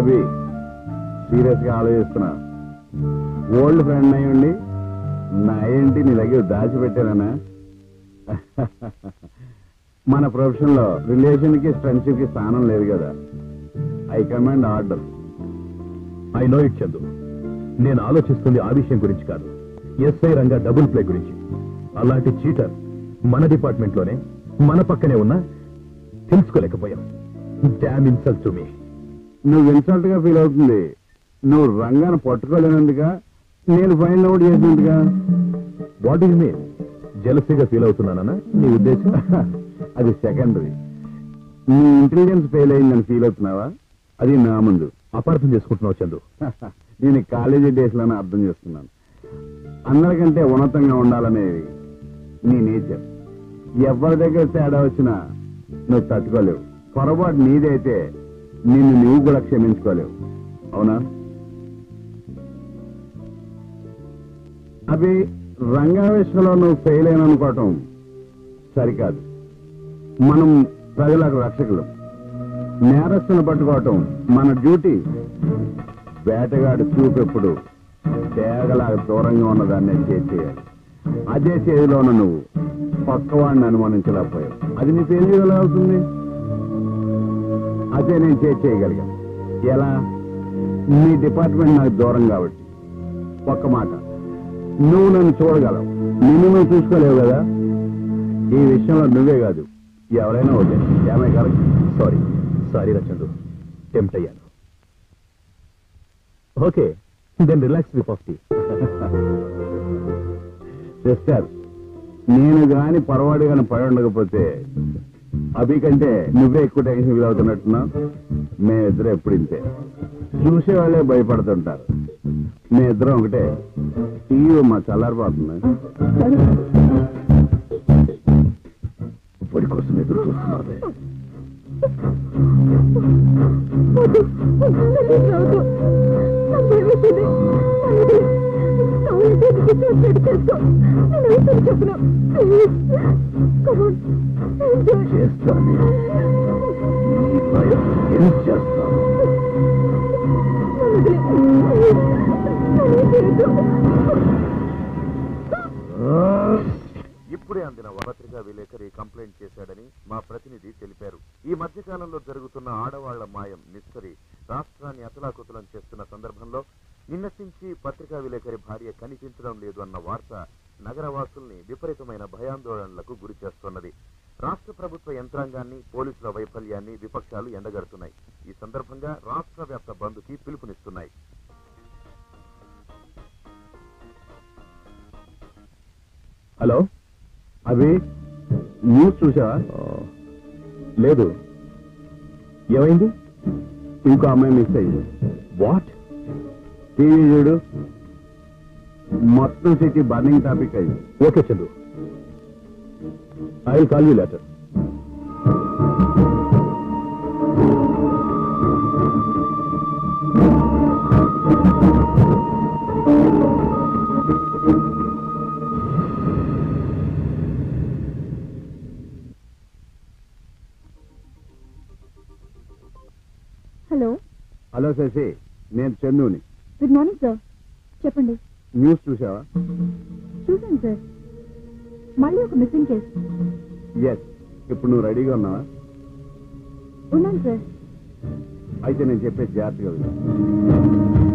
అభి serious గా ఆలోచిస్తున్నా old friend అయ్యండి నా ఏంటి నీ దగ్గర దాచిపెట్టానా మన ప్రొఫెషన్ లో రిలేషన్ కి ఫ్రెండ్షిప్ కి స్థానం లేదు కదా I command order I know it Chandu నేను ఆలోచిస్తుంది ఆ విషయం గురించి కాదు ఎస్ఐ రంగా డబుల్ ప్లే గురించి అలాంటి చీటర్ మన డిపార్ట్మెంట్ లోనే మన పక్కనే ఉన్నా తెలుసుకోలేకపోయాం డామ్ ఇన్సల్ట్ టు మీ నువ్వు ఇన్సల్ట్ గా ఫీల్ అవుతుంది నువ్వు రంగాన్ని పట్టుకోలేనందుగా నేను ఫైన్ అవుట్ చేసినందుగా వాట్ ఈజ్ మీన్ జలసీగా ఫీల్ అవుతున్నానా నీ ఉద్దేశం అది సెకండరీ నీ ఇంటెలిజెన్స్ ఫెయిల్ అయిందని ఫీల్ అవుతున్నావా అది నా ముందు అపార్థం చేసుకుంటున్నావు చందు నేను కాలేజీ డేస్ లోనే అర్థం చేసుకున్నాను అందరికంటే ఉన్నతంగా ఉండాలనేది నీ నేచర్ ఎవరి దగ్గర తేడా వచ్చినా నువ్వు తట్టుకోలేవు పొరపాటు నీదైతే నిన్ను నువ్వు కూడా క్షమించుకోలేవు అవునా అవి రంగావేశంలో నువ్వు ఫెయిల్ అయిన అనుకోవటం సరికాదు మనం ప్రజలకు రక్షకులు నేరస్తులను పట్టుకోవటం మన డ్యూటీ వేటగాడు చూపెప్పుడు తేగలాగా దూరంగా ఉన్నదాన్ని చేసేయాలి అదే చేతిలో ఉన్న నువ్వు పక్కవాడిని అనుమానించలేకపోయావు అది నీ ఫెయిల్యూర్ ఎలా అవుతుంది అదే నేను చేసి చేయగలిగా ఎలా నీ డిపార్ట్మెంట్ నాకు దూరం కాబట్టి ఒక్క మాట నువ్వు నన్ను చూడగలవు నిన్ను నువ్వు చూసుకోలేవు కదా ఈ విషయంలో నువ్వే కాదు ఎవరైనా ఓకే ఏమై కరెక్ట్ సారీ సారీ రా చందు టెంప్ట్ అయ్యాను okay then relax with of tea sister నేను గాని పొరపాటు గాని పడి ఉండకపోతే అభి కంటే నువ్వే ఎక్కువ టెన్షన్ ఫీల్ అవుతున్నట్టున్నావు మేమిద్దరం ఎప్పుడు ఇంతే చూసే వాళ్ళే భయపడుతుంటారు మేమిద్దరం ఒకటే టీవీ మా చల్లారిపోతుంది ఇప్పటి కోసం ఎదురు చూస్తున్నారే వద్దు. నాకేం రావద్దు. నాకేమవుతుంది? అలాగే. కావాలంటే నీకు ఇష్టం వచ్చినట్టు చేసుకో. నేను ఏం చెప్పను. Please. Come on. Enjoy. చేస్తాను నీ భయం ఏం చేస్తాను నన్ను వదిలే. Please. నన్ను చేయొద్దు. ఇప్పుడే అందిన పత్రికా విలేకరి కంప్లైంట్ చేశాడని మా ప్రతినిధి తెలిపారు ఈ మధ్యకాలంలో జరుగుతున్న ఆడవాళ్ల మాయం మిస్టరీ రాష్ట్రాన్ని అతలాకుతలం చేస్తున్న సందర్భంలో నిన్నటి నుంచి పత్రికా విలేకరి భార్య కనిపించడం లేదు అన్న వార్త నగరవాసుల్ని విపరీతమైన భయాందోళనలకు గురి చేస్తున్నది రాష్ట్ర ప్రభుత్వ యంత్రాంగాన్ని పోలీసుల వైఫల్యాన్ని విపక్షాలు ఎండగడుతున్నాయి ఈ సందర్భంగా రాష్ట్ర వ్యాప్త బంద్కి పిలుపునిస్తున్నాయి హలో అవి న్యూస్ చూసావా లేదు ఏమైంది ఇంకో అమ్మాయి మిస్ అయ్యింది వాట్ టీవీ చూడు మొత్తం సిటీ బర్నింగ్ టాపిక్ అయ్యింది okay Chandu I will call you later hello hello Sasi నేను చందుని గుడ్ మార్నింగ్ సార్ చెప్పండి న్యూస్ చూసావా చూసాను సార్ మళ్ళీ ఒక మిస్సింగ్ కేస్ ఎస్ ఇప్పుడు నువ్వు రెడీగా ఉన్నావా ఉన్నాను సార్ అయితే నేను చెప్పే జాగ్రత్తగా విను.